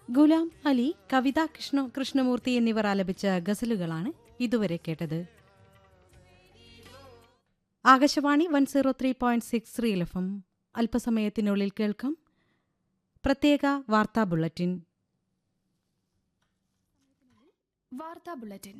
ഗുലാം അലി കവിത കൃഷ്ണ കൃഷ്ണമൂർത്തി എന്നിവർ ആലപിച്ച ഗസലുകളാണ് ഇതുവരെ കേട്ടത് Akashvani one zero three point six real F M അല്പസമയത്തിനുള്ളിൽ കേൾക്കാം പ്രത്യേക വാർത്താ ബുള്ളറ്റിൻ വാർത്താ ബുള്ളറ്റിൻ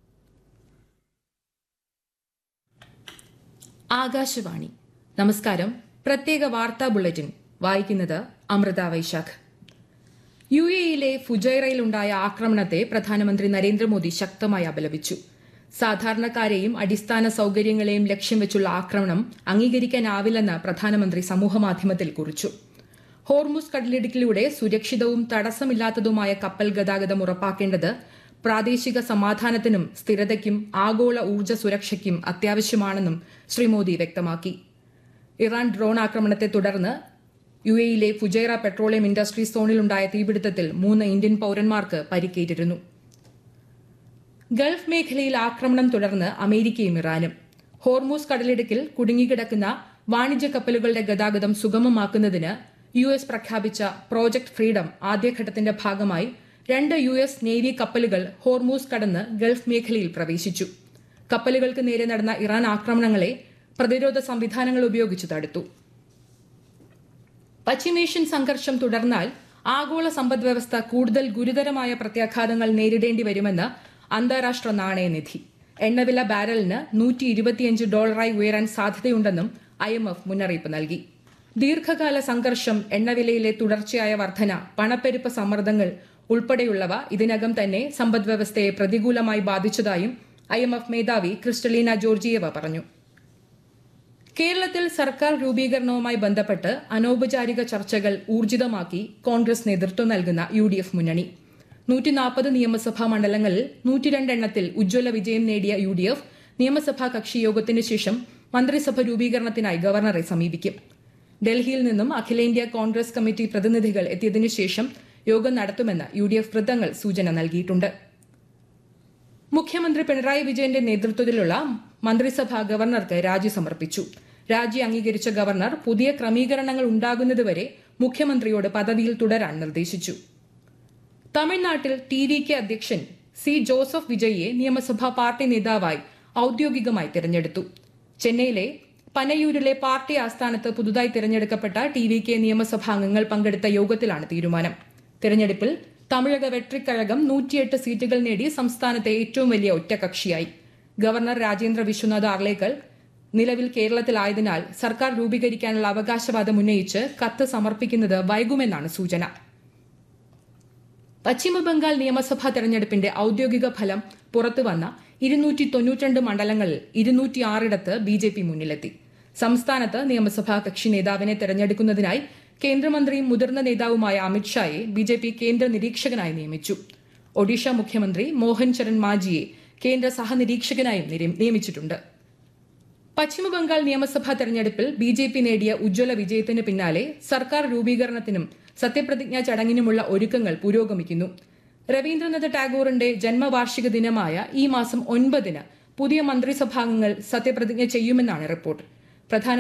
ആകാശവാണി നമസ്കാരം പ്രത്യേക വാർത്താ ബുള്ളറ്റിൻ വായിക്കുന്നത് അമൃത വൈശാഖ് യു എയിലെ ഫുജൈറയിലുണ്ടായ ആക്രമണത്തെ പ്രധാനമന്ത്രി നരേന്ദ്രമോദി ശക്തമായി അപലപിച്ചു സാധാരണക്കാരെയും അടിസ്ഥാന സൌകര്യങ്ങളെയും ലക്ഷ്യം വെച്ചുള്ള ആക്രമണം അംഗീകരിക്കാനാവില്ലെന്ന് പ്രധാനമന്ത്രി സമൂഹമാധ്യമത്തിൽ കുറിച്ചു ഹോർമുസ് കടലിടുക്കിലൂടെ സുരക്ഷിതവും തടസ്സമില്ലാത്തതുമായ കപ്പൽ ഗതാഗതം ഉറപ്പാക്കേണ്ടത് പ്രാദേശിക സമാധാനത്തിനും സ്ഥിരതയ്ക്കും ആഗോള ഊർജ്ജ സുരക്ഷയ്ക്കും അത്യാവശ്യമാണെന്നും ശ്രീ മോദി വ്യക്തമാക്കി ഇറാൻ ഡ്രോൺ ആക്രമണത്തെ തുടർന്ന് യു എയിലെ ഫുജൈറ പെട്രോളിയം ഇൻഡസ്ട്രി സോണിലുണ്ടായ തീപിടുത്തത്തിൽ മൂന്ന് ഇന്ത്യൻ പൌരന്മാർക്ക് പരിക്കേറ്റിരുന്നു ഗൾഫ് മേഖലയിൽ ആക്രമണം തുടർന്ന് അമേരിക്കയും ഇറാനും ഹോർമൂസ് കടലിടുക്കിൽ കുടുങ്ങിക്കിടക്കുന്ന വാണിജ്യ കപ്പലുകളുടെ ഗതാഗതം സുഗമമാക്കുന്നതിന് യു എസ് പ്രഖ്യാപിച്ച പ്രോജക്ട് ഫ്രീഡം ആദ്യഘട്ടത്തിന്റെ ഭാഗമായി രണ്ട് യു എസ് നേവി കപ്പലുകൾ ഹോർമൂസ് കടന്ന് ഗൾഫ് മേഖലയിൽ പ്രവേശിച്ചു കപ്പലുകൾക്ക് നേരെ നടന്ന ഇറാൻ ആക്രമണങ്ങളെ പ്രതിരോധ സംവിധാനങ്ങൾ ഉപയോഗിച്ച് തടുത്തു പശ്ചിമേഷ്യൻ സംഘർഷം തുടർന്നാൽ ആഗോള സമ്പദ്വ്യവസ്ഥ കൂടുതൽ ഗുരുതരമായ പ്രത്യാഘാതങ്ങൾ നേരിടേണ്ടി വരുമെന്ന് അന്താരാഷ്ട്ര നാണയനിധി എണ്ണവില ബാരലിന് നൂറ്റി ഇരുപത്തിയഞ്ച് ഡോളറായി ഉയരാൻ സാധ്യതയുണ്ടെന്നും ഐ എം എഫ് മുന്നറിയിപ്പ് നൽകി ദീർഘകാല സംഘർഷം എണ്ണവിലയിലെ തുടർച്ചയായ വർധന പണപ്പെരുപ്പ സമ്മർദ്ദങ്ങൾ ഉൾപ്പെടെയുള്ളവ ഇതിനകം തന്നെ സമ്പദ്വ്യവസ്ഥയെ പ്രതികൂലമായി ബാധിച്ചതായും ഐ എം എഫ് മേധാവി ക്രിസ്റ്റലീന ജോർജിയവ പറഞ്ഞു കേരളത്തിൽ സർക്കാർ രൂപീകരണവുമായി ബന്ധപ്പെട്ട് അനൌപചാരിക ചർച്ചകൾ ഊർജിതമാക്കി കോൺഗ്രസ് നേതൃത്വം നൽകുന്ന യു ഡി എഫ് മുന്നണി നൂറ്റി നാൽപ്പത് നിയമസഭാ മണ്ഡലങ്ങളിൽ നൂറ്റിരണ്ട് എണ്ണത്തിൽ ഉജ്ജ്വല വിജയം നേടിയ യു ഡി എഫ് നിയമസഭാ കക്ഷി യോഗത്തിന് ശേഷം മന്ത്രിസഭ രൂപീകരണത്തിനായി ഗവർണറെ സമീപിക്കും ഡൽഹിയിൽ നിന്നും അഖിലേന്ത്യാ കോൺഗ്രസ് കമ്മിറ്റി പ്രതിനിധികൾ എത്തിയതിനു ശേഷം യോഗം നടത്തുമെന്ന് യു ഡി എഫ് വൃത്തങ്ങൾ സൂചന നൽകിയിട്ടുണ്ട് മുഖ്യമന്ത്രി പിണറായി വിജയന്റെ നേതൃത്വത്തിലുള്ള മന്ത്രിസഭ ഗവർണർക്ക് രാജി സമർപ്പിച്ചു രാജി അംഗീകരിച്ച ഗവർണർ പുതിയ ക്രമീകരണങ്ങൾ ഉണ്ടാകുന്നതുവരെ മുഖ്യമന്ത്രിയോട് പദവിയിൽ തുടരാൻ നിർദ്ദേശിച്ചു തമിഴ്നാട്ടിൽ ടി വി കെ അധ്യക്ഷൻ സി ജോസഫ് വിജയിയെ നിയമസഭാ പാർട്ടി നേതാവായി ഔദ്യോഗികമായി തിരഞ്ഞെടുത്തു ചെന്നൈയിലെ പനയൂരിലെ പാർട്ടി ആസ്ഥാനത്ത് പുതുതായി തിരഞ്ഞെടുക്കപ്പെട്ട ടി വി കെ നിയമസഭാംഗങ്ങൾ പങ്കെടുത്ത യോഗത്തിലാണ് തീരുമാനം തിരഞ്ഞെടുപ്പിൽ തമിഴക വെട്രിക്കഴകം നൂറ്റിയെട്ട് സീറ്റുകൾ നേടി സംസ്ഥാനത്തെ ഏറ്റവും വലിയ ഒറ്റകക്ഷിയായി ഗവർണർ രാജേന്ദ്ര വിശ്വനാഥ് ആർലേക്കർ നിലവിൽ കേരളത്തിലായതിനാൽ സർക്കാർ രൂപീകരിക്കാനുള്ള അവകാശവാദം ഉന്നയിച്ച് കത്ത് സമർപ്പിക്കുന്നത് വൈകുമെന്നാണ് സൂചന പശ്ചിമബംഗാൾ നിയമസഭാ തെരഞ്ഞെടുപ്പിന്റെ ഔദ്യോഗിക ഫലം പുറത്തുവന്ന ഇരുന്നൂറ്റി തൊണ്ണൂറ്റിരണ്ട് മണ്ഡലങ്ങളിൽ ഇരുന്നൂറ്റിയാറിടത്ത് ബി ജെ പി മുന്നിലെത്തി സംസ്ഥാനത്ത് നിയമസഭാ കക്ഷി നേതാവിനെ തെരഞ്ഞെടുക്കുന്നതിനായി കേന്ദ്രമന്ത്രിയും മുതിർന്ന നേതാവുമായ അമിത്ഷായെ ബി ജെ പി കേന്ദ്ര നിരീക്ഷകനായി നിയമിച്ചു ഒഡീഷ മുഖ്യമന്ത്രി മോഹൻ ചരൺ മാജിയെ കേന്ദ്ര സഹനിരീക്ഷകനായും നിര- നിയമിച്ചിട്ടുണ്ട് പശ്ചിമബംഗാൾ നിയമസഭാ തെരഞ്ഞെടുപ്പിൽ ബി ജെ പി നേടിയ ഉജ്ജ്വല വിജയത്തിന് പിന്നാലെ സർക്കാർ രൂപീകരണത്തിനും സത്യപ്രതിജ്ഞാ ചടങ്ങിനുമുള്ള ഒരുക്കങ്ങൾ പുരോഗമിക്കുന്നു രവീന്ദ്രനാഥ് ടാഗോറിന്റെ ജന്മവാർഷിക ദിനമായ ഈ മാസം ഒൻപതിന് പുതിയ മന്ത്രിസഭാംഗങ്ങൾ സത്യപ്രതിജ്ഞ ചെയ്യുമെന്നാണ് റിപ്പോർട്ട് പ്രധാന